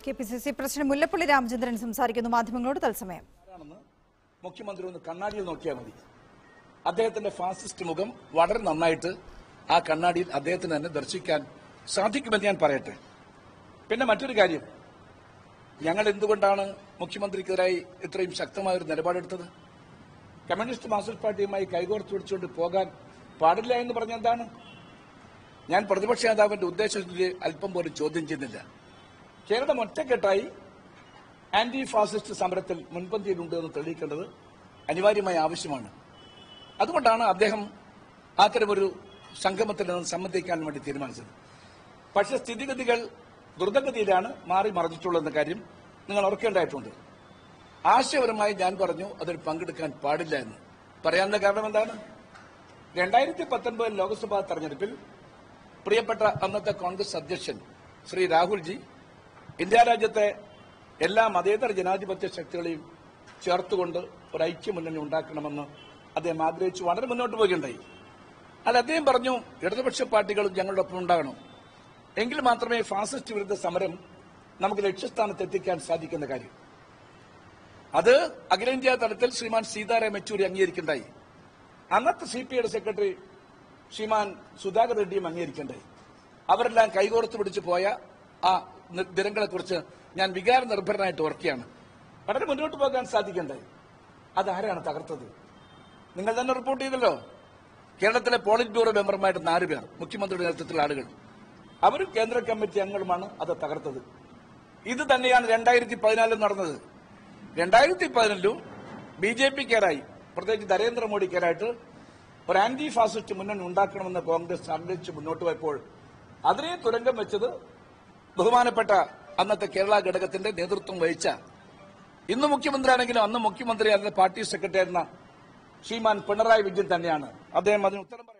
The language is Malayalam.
K P C C president Mullappally Ramachandran സംസാരിക്കുന്നു മാധ്യമങ്ങളോട് തത്സമയം ആരാണെന്ന് മുഖ്യമന്ത്രി ഒന്ന് കണ്ണാടിയിൽ നോക്കിയാൽ മതി അദ്ദേഹത്തിന്റെ ഫാസിസ്റ്റ് മുഖം വളരെ നന്നായിട്ട് ആ കണ്ണാടിയിൽ അദ്ദേഹത്തിന് തന്നെ ദർശിക്കാൻ സാധിക്കുമെന്ന് ഞാൻ പറയട്ടെ പിന്നെ മറ്റൊരു കാര്യം ഞങ്ങൾ എന്തുകൊണ്ടാണ് മുഖ്യമന്ത്രിക്കെതിരായി ഇത്രയും ശക്തമായ ഒരു നിലപാടെടുത്തത് കമ്മ്യൂണിസ്റ്റ് മാർക്സിസ്റ്റ് പാർട്ടിയുമായി കൈകോർത്ത് പിടിച്ചുകൊണ്ട് പോകാൻ പാടില്ല എന്ന് പറഞ്ഞ എന്താണ് ഞാൻ പ്രതിപക്ഷ നേതാവിന്റെ ഉദ്ദേശത്തിൽ അല്പം പോലും ചോദ്യം ചെയ്യുന്നില്ല കേരളം ഒറ്റക്കെട്ടായി ആന്റി ഫാസിസ്റ്റ് സമരത്തിൽ മുൻപന്തിയിലുണ്ട് എന്ന് തെളിയിക്കേണ്ടത് അനിവാര്യമായ ആവശ്യമാണ് അതുകൊണ്ടാണ് അദ്ദേഹം അത്തരമൊരു സംഗമത്തിൽ നിന്ന് സംബന്ധിക്കാൻ വേണ്ടി തീരുമാനിച്ചത് പക്ഷേ സ്ഥിതിഗതികൾ ദ്രുതഗതിയിലാണ് മാറി മറിഞ്ഞിട്ടുള്ളതെന്ന കാര്യം നിങ്ങൾ ഓർക്കേണ്ടതായിട്ടുണ്ട് ആശയപരമായി ഞാൻ പറഞ്ഞു അതിൽ പങ്കെടുക്കാൻ പാടില്ല എന്ന് പറയാനുള്ള കാരണം എന്താണ് രണ്ടായിരത്തി പത്തൊൻപത് ലോക്സഭാ തെരഞ്ഞെടുപ്പിൽ പ്രിയപ്പെട്ട അന്നത്തെ കോൺഗ്രസ് അധ്യക്ഷൻ ശ്രീ രാഹുൽജി ഇന്ത്യ രാജ്യത്തെ എല്ലാ മതേതര ജനാധിപത്യ ശക്തികളെയും ചേർത്തുകൊണ്ട് ഒരു ഐക്യമുന്നണി ഉണ്ടാക്കണമെന്ന് അദ്ദേഹം ആഗ്രഹിച്ചു വളരെ മുന്നോട്ട് പോവുകയുണ്ടായി അല്ല അദ്ദേഹം പറഞ്ഞു ഇടതുപക്ഷ പാർട്ടികളും ഞങ്ങളുടെ ഒപ്പം ഉണ്ടാകണം എങ്കിൽ മാത്രമേ ഫാസിസ്റ്റ് വിരുദ്ധ സമരം നമുക്ക് ലക്ഷ്യസ്ഥാനത്ത് എത്തിക്കാൻ സാധിക്കുന്ന കാര്യം അത് അഖിലേന്ത്യാ തലത്തിൽ ശ്രീമാൻ സീതാറാം യെച്ചൂരി അംഗീകരിക്കണ്ടായി അന്നത്തെ സി പി ഐയുടെ സെക്രട്ടറി ശ്രീമാൻ സുധാകർ റെഡ്ഡിയും അംഗീകരിക്കണ്ടായി അവരെല്ലാം കൈകോർത്ത് പിടിച്ചു പോയ ആ നി- ദിനങ്ങളെക്കുറിച്ച് ഞാൻ വികാര നിർഭരനായിട്ട് ഓർക്കുകയാണ് വളരെ മുന്നോട്ട് പോകാൻ സാധിക്കണ്ടായി അതാരാണ് തകർത്തത് നിങ്ങൾ തന്നെ റിപ്പോർട്ട് ചെയ്തല്ലോ കേരളത്തിലെ പോളിറ്റ് ബ്യൂറോ മെമ്പർമാരുടെ നാല് പേർ മുഖ്യമന്ത്രിയുടെ നേതൃത്വത്തിലുള്ള ആളുകൾ അവരും കേന്ദ്ര കമ്മിറ്റി അംഗങ്ങളുമാണ് അത് തകർത്തത് ഇത് തന്നെയാണ് രണ്ടായിരത്തി പതിനാലിൽ നടന്നത് രണ്ടായിരത്തി പതിനൊന്നിലും ബി ജെ പിക്കാരായി പ്രത്യേകിച്ച് നരേന്ദ്രമോദിക്കാരായിട്ട് ഒരു ആന്റി ഫാസിസ്റ്റ് മുന്നണി ഉണ്ടാക്കണമെന്ന് കോൺഗ്രസ് ആഗ്രഹിച്ച് മുന്നോട്ട് പോയപ്പോൾ അതിനെ തുരങ്കം വെച്ചത് ബഹുമാനപ്പെട്ട അന്നത്തെ കേരള ഘടകത്തിന്റെ നേതൃത്വം വഹിച്ച ഇന്ന് മുഖ്യമന്ത്രിയാണെങ്കിലും അന്ന് മുഖ്യമന്ത്രി അന്ന് പാർട്ടി സെക്രട്ടറി ആയിരുന്ന ശ്രീമാൻ പിണറായി വിജയൻ തന്നെയാണ് അദ്ദേഹം അതിന് ഉത്തരം പറ-